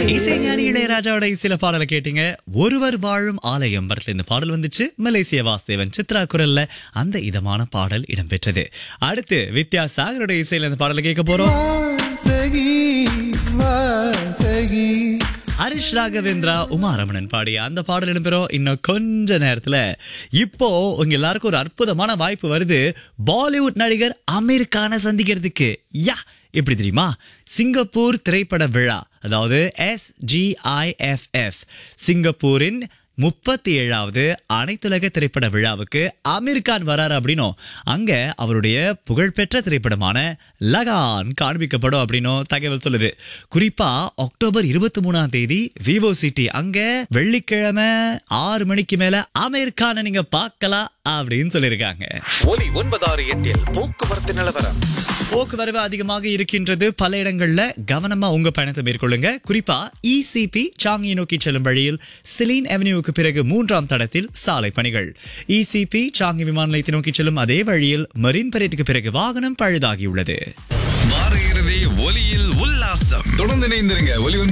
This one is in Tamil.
இசைஞானி இளையராஜாவோட சில பாடலை கேட்டீங்க ஒருவர் வாழும் ஆலயம் படத்துல இந்த பாடல் வந்துச்சு மலேசிய வாசுதேவன் சித்ரா குரல்ல அந்த இதமான பாடல் இடம்பெற்றது அடுத்து வித்யா சாகரோட இசையில இந்த பாடலை கேட்க போறோம் வாசகி வாசகி ஹரிஷ் ராகவேந்திரா உமாரமணன் பாடிய அந்த பாடல் இடம்பெறும் இன்னும் கொஞ்ச நேரத்துல இப்போ உங்க எல்லாருக்கும் ஒரு அற்புதமான வாய்ப்பு வருது பாலிவுட் நடிகர் அமீர் கானை சந்திக்கிறதுக்கு யா எப்படி தெரியுமா சிங்கப்பூர் திரைப்பட விழா அதாவது எஸ் சிங்கப்பூரின் முப்பத்தி ஏழாவது அனைத்துலக திரைப்பட விழாவுக்கு அமீர் கான் வராரு அப்படின்னும் அங்க அவருடைய புகழ்பெற்ற திரைப்படமான லகான் காண்பிக்கப்படும் அப்படின்னும் தகவல் சொல்லுது குறிப்பா அக்டோபர் இருபத்தி மூணாம் தேதி விவோ சிட்டி அங்க வெள்ளிக்கிழமை ஆறு மணிக்கு மேல அமீர் கானை நீங்க பார்க்கலாம் அப்படின்னு சொல்லியிருக்காங்க ஒலி ஒன்பதாறு எட்டில் போக்குவரத்து நிலவரம் போக்குவரவு அதிகமாக இருக்கின்றது பல இடங்கள்ல கவனமா உங்க பயணத்தை மேற்கொள்ளுங்க குறிப்பா இசிபி சாங்கியை நோக்கி செல்லும் வழியில் சிலீன் அவென்யூவுக்கு பிறகு மூன்றாம் தடத்தில் சாலை பணிகள் இசிபி சாங்கி விமான நிலையத்தை நோக்கி செல்லும் அதே வழியில் மரீன் பரேட்டுக்கு பிறகு வாகனம் பழுதாகியுள்ளது வார இறுதி ஒலியில் உல்லாசம் தொடர்ந்து இணைந்திருங்க ஒலி ஒன்பது